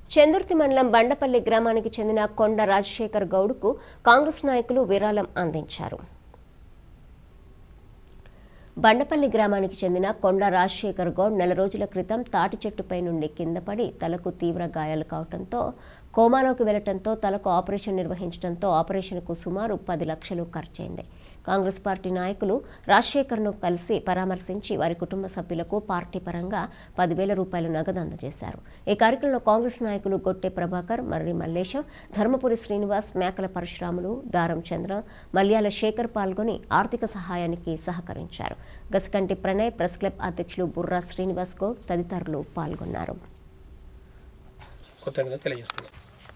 చందుర్తి మండలం బండపల్లి గ్రామానికి చెందిన కొండ రాజశేఖర్ గౌడ్కు కాంగ్రెస్ నాయకులు విరాళం అందించారు బండపల్లి గ్రామానికి చెందిన కొండ రాజశేఖర్ గౌడ్ నెల రోజుల క్రితం తాటి చెట్టుపై నుండి కింద పడి తలకు తీవ్ర గాయాలు కావడంతో కోమాలోకి వెళ్లడంతో తలకు ఆపరేషన్ నిర్వహించడంతో ఆపరేషన్కు సుమారు పది లక్షలు ఖర్చయింది కాంగ్రెస్ పార్టీ నాయకులు రాజశేఖర్ను కలిసి పరామర్శించి వారి కుటుంబ సభ్యులకు పార్టీ పరంగా పదివేల రూపాయలు నగదు అందజేశారు ఈ కార్యక్రమంలో కాంగ్రెస్ నాయకులు గొట్టె ప్రభాకర్ మర్రి మల్లేశం ధర్మపురి శ్రీనివాస్ మేకల పరశురాములు దారం చంద్ర మల్యాల శేఖర్ పాల్గొని ఆర్థిక సహాయానికి సహకరించారు గసకంటి ప్రణయ్ ప్రెస్ క్లబ్ అధ్యక్షులు బుర్రా శ్రీనివాస్ గౌడ్ తదితరులు పాల్గొన్నారు కృతజ్ఞత తెలియజేస్తున్నాం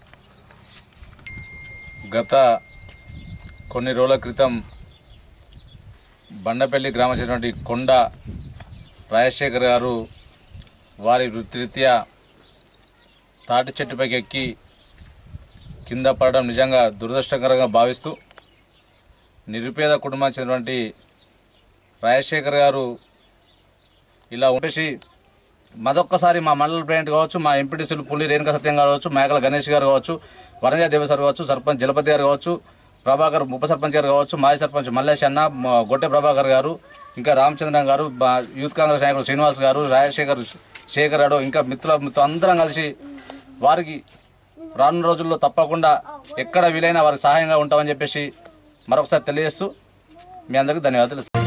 గత కొన్ని రోజుల క్రితం బండపల్లి గ్రామం చెందినటువంటి కొండ రాజశేఖర్ గారు వారి వృత్తిరీత్యా తాటి చెట్టుపైకి ఎక్కి కింద పడడం నిజంగా దురదృష్టకరంగా భావిస్తూ నిరుపేద కుటుంబానికి చెందినటువంటి రాజశేఖర్ గారు ఇలా ఉండేసి మరొక్కసారి మా మండల ప్రెసిడెంట్ కావచ్చు మా ఎంపీటీసీలు పుల్లి రేణుక సత్యం గారు కావచ్చు మేకల గణేష్ గారు కావచ్చు వరంజా దేవసార్ కావచ్చు సర్పంచ్ జలపతి గారు కావచ్చు ప్రభాకర్ ఉప సర్పంచ్ గారు కావచ్చు మాజీ సర్పంచ్ మల్లేష్ అన్న మ- గొట్టె ప్రభాకర్ గారు ఇంకా రామచంద్రన్ గారు బా- యూత్ కాంగ్రెస్ నాయకుడు శ్రీనివాస్ గారు రాజశేఖర్ శేఖర్ గారు ఇంకా మిత్రుల మిత్రులు అందరం కలిసి వారికి రానున్న రోజుల్లో తప్పకుండా ఎక్కడ వీలైనా వారికి సహాయంగా ఉంటామని చెప్పేసి మరొకసారి తెలియజేస్తూ మీ అందరికీ ధన్యవాదాలు